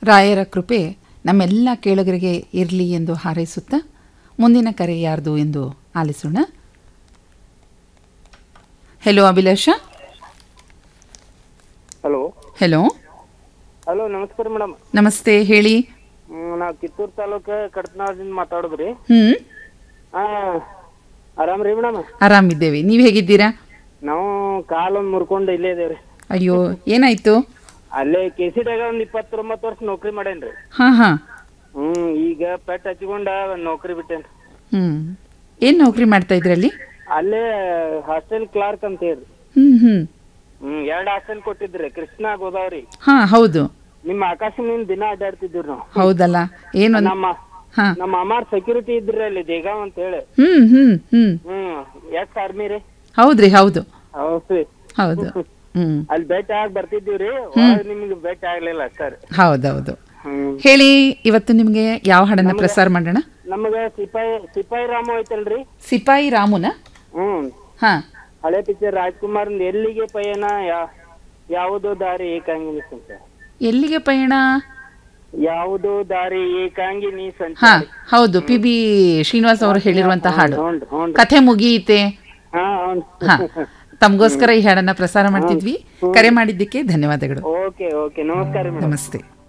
ರಾಯರ ಕೃಪೆ ನಮ್ಮೆಲ್ಲ ಕೇಳುಗರಿಗೆ ಇರಲಿ ಎಂದು ಹಾರೈಸುತ್ತಾ ಮುಂದಿನ ಕರೆ ಯಾರ್ದು ಎಂದು ಆಲಿಸೋಣ hello Abhilasha hello hello hello ನಮಸ್ಕಾರ ಮೇಡಮ್ ನಮಸ್ತೆ ಹೇಳಿ ನಾವು ಕಿತ್ತೂರು ತಾಲೂಕು ಕಡತನಾಳದಿಂದ ಮಾತಾಡೋದ್ರಿ ಹ್ಞೂ ಹಾ ಆರಾಮ್ರಿ ಮೇಡಮ್ ಆರಾಮಿದ್ದೇವೆ ನೀವು ಹೇಗಿದ್ದೀರಾ ನಾವು ಕಾಲೊಂದು ಮುರ್ಕೊಂಡು ಇಲ್ಲೇ ಇದೇವ್ರಿ ಅಯ್ಯೋ ಏನಾಯ್ತು ಅಲ್ಲೇ ಕೆ ಸಿ ಡ್ಯಾಗ ಒಂದು ಇಪ್ಪತ್ತೊಂಬತ್ತು ವರ್ಷ ನೌಕರಿ ಮಾಡೇನ್ರಿ ಹಾಂ ಹಾಂ ಹ್ಮ್ ಈಗ ಪೆಟ್ ಹಚ್ಕೊಂಡ ನೌಕರಿ ಬಿಟ್ಟೇನ್ರಿ ಹ್ಞೂ ಏನು ನೌಕರಿ ಮಾಡ್ತಾ ಇದ್ರಲ್ಲಿ ಅಲ್ಲೇ ಹಾಸ್ಟೆಲ್ ಕ್ಲಾರ್ಕ್ ಅಂತ ಹೇಳ್ರಿ ಹ್ಞೂ ಹ್ಞೂ ಹ್ಮ್ ಎರಡ್ ಹಾಸ್ಟೆಲ್ ಕೊಟ್ಟಿದ್ರಿ ಕೃಷ್ಣ ಗೋದಾವರಿ ಹಾಂ ಹೌದು ನಿಮ್ಮ ಆಕಾಶನಿಂದ ದಿನ ಅಡ್ಡಾಡ್ತಿದ್ವಿ ನಾವು ಹೌದಲ್ಲ ಏನೊಂದು ನಮ್ಮ ಹಾಂ ನಮ್ಮ ಅಮ್ಮಾರ್ ಸೆಕ್ಯೂರಿಟಿ ಇದ್ರಿ ಅಲ್ಲಿ ದೇಗಾವ್ ಅಂತ ಹೇಳಿ ಹ್ಞೂ ಹ್ಞೂ ಹ್ಞೂ ಹ್ಮ್ ಎಷ್ಟ್ ಆರ್ಮಿ ರೀ ಹೌದ್ರಿ ಹೌದು ಹೌದ್ರಿ ಹೌದು ಹ್ಞೂ ಅಲ್ಲಿ ಭೇಟಿ ಆಗಿ ಬರ್ತಿದ್ದೀವ್ರಿ ಒಳಗ್ ನಿಮ್ಗೆ ಭೇಟಿ ಆಗ್ಲಿಲ್ಲ ಸರ್ ಹೌದೌದು ಹ್ಮ್ ಹೇಳಿ ಇವತ್ತು ನಿಮಗೆ ಯಾವ ಹಾಡನ್ನ ಪ್ರಸಾರ ಮಾಡೋಣ ನಮಗ ಸಿಪಾಯಿ ಸಿಪಾಯಿ ರಾಮು ಐತಲ್ರಿ ಸಿಪಾಯಿ ರಾಮುನ ಹ್ಮ್ ಹಾಂ ಹಳೆ ಪಿಕ್ಚರ್ ರಾಜ್ಕುಮಾರ್ ಎಲ್ಲಿಗೆ ಪಯಣ ಯಾ- ಯಾವುದೋ ದಾರಿ ಏಕಾಂಗಿನಿ ಸಂಚಾರ ಎಲ್ಲಿಗೆ ಪಯಣ ಯಾವುದೋ ದಾರಿ ಏಕಾಂಗಿನಿ ಹಾ ಸಂಚಾರ ಹೌದು ಪಿ ಬಿ ಶ್ರೀನಿವಾಸ್ ಅವರು ಹೇಳಿರುವಂತ ಹಾಡು ಹ್ಞೂನ್ರಿ ಹ್ಞೂನ್ರಿ ಕಥೆ ಮುಗಿಯಿತೆ ಹಾ ಹ್ಞೂ ಹಾ ತಮಗೋಸ್ಕರ ಈ ಹಾಡನ್ನ ಪ್ರಸಾರ ಮಾಡ್ತಿದ್ವಿ ಕರೆ ಮಾಡಿದ್ದಕ್ಕೆ ಧನ್ಯವಾದಗಳು ಓಕೆ ಓಕೆ ನಮಸ್ಕಾರ ಮೇಡಮ್ ನಮಸ್ತೆ